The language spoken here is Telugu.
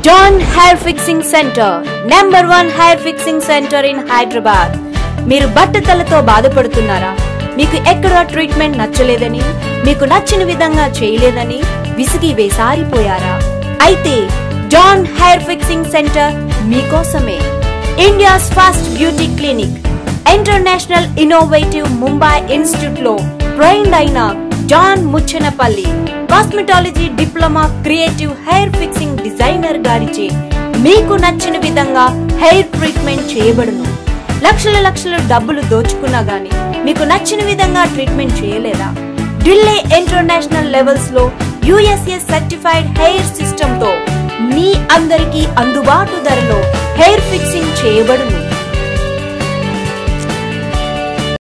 John hair fixing centre number one hair fixing centre in Hyderabad మీరు బట్టతలతో బాధపడుతున్నారా మీకు ఎక్కడ ట్రీట్మెంట్ నచ్చలేదని మీకు నచ్చిన విధంగా చేయలేదని విసిగి వేసారిపోయారా అయితే జాన్ హెయిర్ ఫిక్సింగ్ సెంటర్ మీకోసమే India's first beauty clinic international innovative Mumbai institute లో ట్రైన్డ్ అయిన John Muchchanapalli cosmetology diploma creative hair fixing designer గారిచే మీకు నచ్చిన విధంగా హెయిర్ ట్రీట్మెంట్ చేయబడును లక్షల లక్షల డబ్బులు దోచుకున్నా గానీ మీకు నచ్చిన విధంగా ట్రీట్మెంట్ చేయలేదా ఢిల్లీ ఇంటర్నేషనల్ లెవెల్స్ లో యుఎస్ఏ సర్టిఫైడ్ హెయిర్ సిస్టమ్ తో మీ అందరికీ అందుబాటు ధరలో హెయిర్ ఫిక్సింగ్ చేయబడును